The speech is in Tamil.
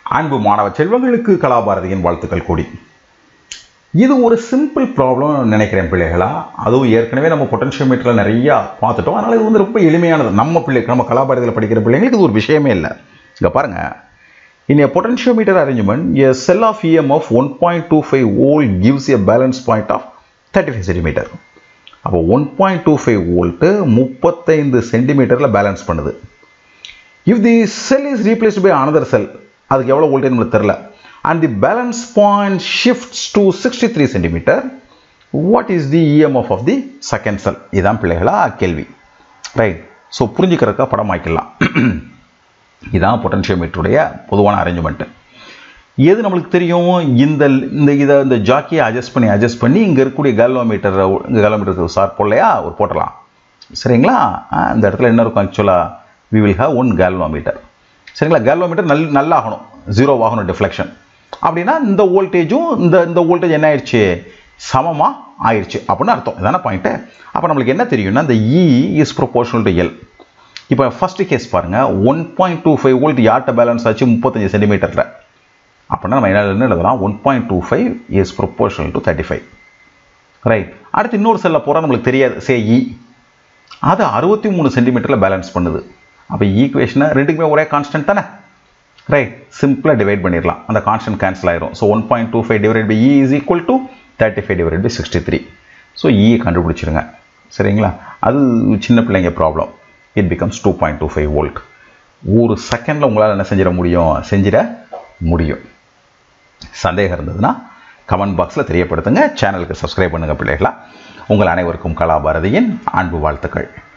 அன்பு மாணவ செல்வங்களுக்கு கலாபாரதியின் வாழ்த்துக்கள் கூடி இது ஒரு சிம்பிள் ப்ராப்ளம் நினைக்கிறேன் பிள்ளைகளா அதுவும் ஏற்கனவே நம்ம பொட்டன்ஷியோமீட்டரில் நிறையா பார்த்துட்டோம் அதனால் இது வந்து ரொம்ப எளிமையானது நம்ம பிள்ளை நம்ம கலாபாரதியில் படிக்கிற பிள்ளைங்களுக்கு இது ஒரு விஷயமே இல்லை இங்கே பாருங்கள் In a potentiometer arrangement, a cell of EMF 1.25 volt gives a balance point of 35 centimeter. அப்போ one point two five volt முப்பத்தைந்து சென்டிமீட்டரில் பேலன்ஸ் பண்ணுது if the cell is replaced by another cell அதுக்கு எவ்வளோ வோல்டேஜ் நம்மளுக்கு தெரில and the balance point shifts to sixty three centimeter what is the EMF of the second cell இதான் பிள்ளைகளா கேள்வி ரைட் ஸோ புரிஞ்சுக்கிறதுக்கா படமாக்கிடலாம் இதான் பொட்டன்ஷியோமீட்டருடைய பொதுவான அரேஞ்ச்மெண்ட்டு எது நம்மளுக்கு தெரியும் இந்த இந்த இதை இந்த ஜாக்கியை அட்ஜஸ்ட் பண்ணி அட்ஜஸ்ட் பண்ணி இங்கே இருக்கக்கூடிய கேலோமீட்டர் இங்கே கேலோமீட்டருக்கு சார் போடலையா ஒரு போட்டலாம் சரிங்களா இந்த இடத்துல என்ன இருக்கும் ஆக்சுவலாக we will have one kilometre சரிங்களா கேலோமீட்டர் நல் நல்லாகணும் ஜீரோ ஆகணும் டிஃப்ளெக்ஷன் அப்படின்னா இந்த வோல்டேஜும் இந்த இந்த வோல்டேஜ் என்ன ஆயிடுச்சு சமமாக ஆயிடுச்சு அப்படின்னு அர்த்தம் இதான பாயிண்ட்டு அப்போ நம்மளுக்கு என்ன தெரியும்னா இந்த E is proportional to L இப்போ ஃபஸ்ட்டு கேஸ் பாருங்கள் one point two five volt யார்ட்ட பேலன்ஸ் ஆச்சு முப்பத்தஞ்சு சென்டிமீட்டரில் அப்படின்னா நம்ம என்ன எழுதலாம் one point two five is proportional to thirty five right அடுத்து இன்னொரு செல்லில் போகிறோம் நம்மளுக்கு தெரியாது சே இ அது அறுபத்தி மூணு சென்டிமீட்டரில் பேலன்ஸ் பண்ணுது அப்போ ஈக்குவேஷனை ரெண்டுக்குமே ஒரே கான்ஸ்டன்ட் தானே ரைட் சிம்பிளாக டிவைட் பண்ணிடலாம் அந்த கான்ஸ்டன்ட் கேன்சல் ஆயிரும் so one point two five divide by E is equal to thirty five divide by sixty three so E கண்டுபிடிச்சிருங்க சரிங்களா அது சின்ன பிள்ளைங்க problem it becomes two point two five volt ஒரு செகண்டில் உங்களால் என்ன செஞ்சிட முடியும் செஞ்சிட முடியும் சந்தேகம் இருந்ததுன்னா கமெண்ட் பாக்ஸில் தெரியப்படுத்துங்க சேனலுக்கு சப்ஸ்கிரைப் பண்ணுங்கள் பிள்ளைகளா உங்கள் அனைவருக்கும் கலாபாரதியின் அன்பு வாழ்த்துக்கள்